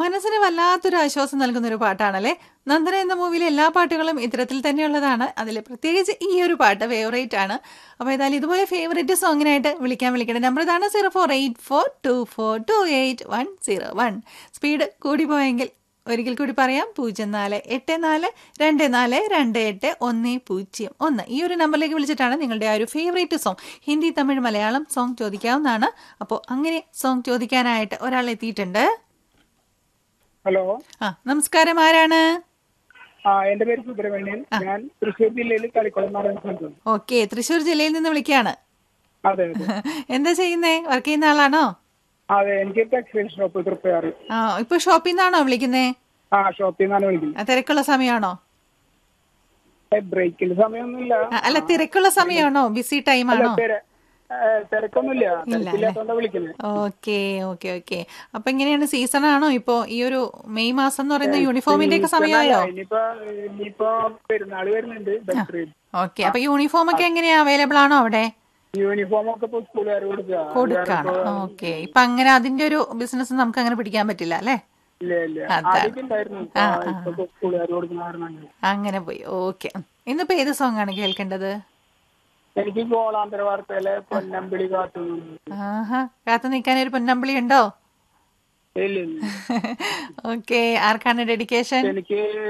മനസ്സിന് വല്ലാത്തൊരു ആശ്വാസം നൽകുന്ന ഒരു പാട്ടാണല്ലേ നന്ദന എന്ന മൂവിയിലെ എല്ലാ പാട്ടുകളും ഇത്തരത്തിൽ തന്നെയുള്ളതാണ് അതിൽ പ്രത്യേകിച്ച് ഈ ഒരു പാട്ട് ഫേവറേറ്റ് ആണ് അപ്പോൾ ഏതായാലും ഇതുപോലെ ഫേവറേറ്റ് സോങ്ങിനായിട്ട് വിളിക്കാൻ വിളിക്കേണ്ട നമ്പർ ഇതാണ് zero four eight four two four two eight one zero one speed കൂടി പോയെങ്കിൽ ഒരിക്കൽ കൂടി പറയാം പൂജ്യം നാല് എട്ട് നാല് രണ്ട് നാല് രണ്ട് എട്ട് ഒന്ന് പൂജ്യം ഒന്ന് ഈ ഒരു നമ്പറിലേക്ക് വിളിച്ചിട്ടാണ് നിങ്ങളുടെ ആ ഒരു favourite song Hindi Tamil Malayalam song ചോദിക്കാവുന്നതാണ് അപ്പോൾ അങ്ങനെ സോങ് ചോദിക്കാനായിട്ട് ഒരാൾ എത്തിയിട്ടുണ്ട് ഹലോ ആ നമസ്കാരം ആരാണ് ആ എന്റെ പേര് സുബ്രഹ്മണ്യൻ ഞാൻ തൃശ്ശൂർ ജില്ലയിൽ കളിക്കുളം എന്ന് പറയുന്ന സ്ഥലത്താണ് ഓക്കെ തൃശ്ശൂർ ജില്ലയിൽ നിന്ന് വിളിക്കുകയാണ് അതെ അതെ എന്താ ചെയ്യുന്നേ വർക്ക് ചെയ്യുന്ന ആളാണോ അതെ എനിക്ക് ടെക്സ്റ്റൈൽ ഷോപ്പ് തൃപ്പയാറ് ആ ഇപ്പൊ ഷോപ്പിൽ നിന്നാണോ വിളിക്കുന്നേ ആ ഷോപ്പിൽ നിന്നാണ് വിളിക്കുന്നത് ആ, തിരക്കുള്ള സമയമാണോ ബ്രേക്കിന്റെ സമയമൊന്നുമില്ല ആ, അല്ല തിരക്കുള്ള സമയമാണോ ബിസി ടൈം അല്ല, ആണോ തിര- ഏ, തിരക്കൊന്നുമില്ല തിരക്കില്ലാത്തോണ്ടാ വിളിക്കുന്നത് ഓക്കെ ഓക്കെ ഓക്കെ അപ്പൊ എങ്ങനെയാണ് സീസൺ ആണോ ഇപ്പോ ഈ ഒരു മെയ് മാസം എന്ന് പറയുന്ന യൂണിഫോമിന്റെ ഒക്കെ സമയമായോ ഇനിയിപ്പോ ഇനിയിപ്പോ പെരുന്നാള് വരുന്നുണ്ട് ബക്രീദ് ഓക്കെ അപ്പൊ യൂണിഫോം ഒക്കെ എങ്ങനെയാ അവൈലബിൾ ആണോ അവിടെ യൂണിഫോം ഒക്കെ ഇപ്പൊ സ്കൂളുകാർ കൊടുക്കുക കൊടുക്കാണ് ഓക്കെ ഇപ്പൊ അങ്ങനെ അതിന്റെ ഒരു ബിസിനസ് നമുക്ക് അങ്ങനെ പിടിക്കാൻ പറ്റില്ല അല്ലേ ഇല്ല ഇല്ല അതാണ്. ആദ്യമൊക്കെ ഉണ്ടായിരുന്നു ഇപ്പൊ സ്കൂളുകാർ കൊടുക്കുന്ന കാരണം അങ്ങനെ. അങ്ങനെ പോയി ഓക്കെ ഇന്നിപ്പോ ഏത് സോങ് ആണ് കേൾക്കേണ്ടത് എനിക്ക് ഗോളാന്തര വാർത്തയിലെ പൊന്നമ്പിളി കാത്തു ആഹാ കാത്തു നിൽക്കാൻ ഒരു പൊന്നമ്പിളി ഉണ്ടോ ഇല്ല ഇല്ല ഓക്കെ ആർക്കാണ് ഡെഡിക്കേഷൻ എനിക്ക്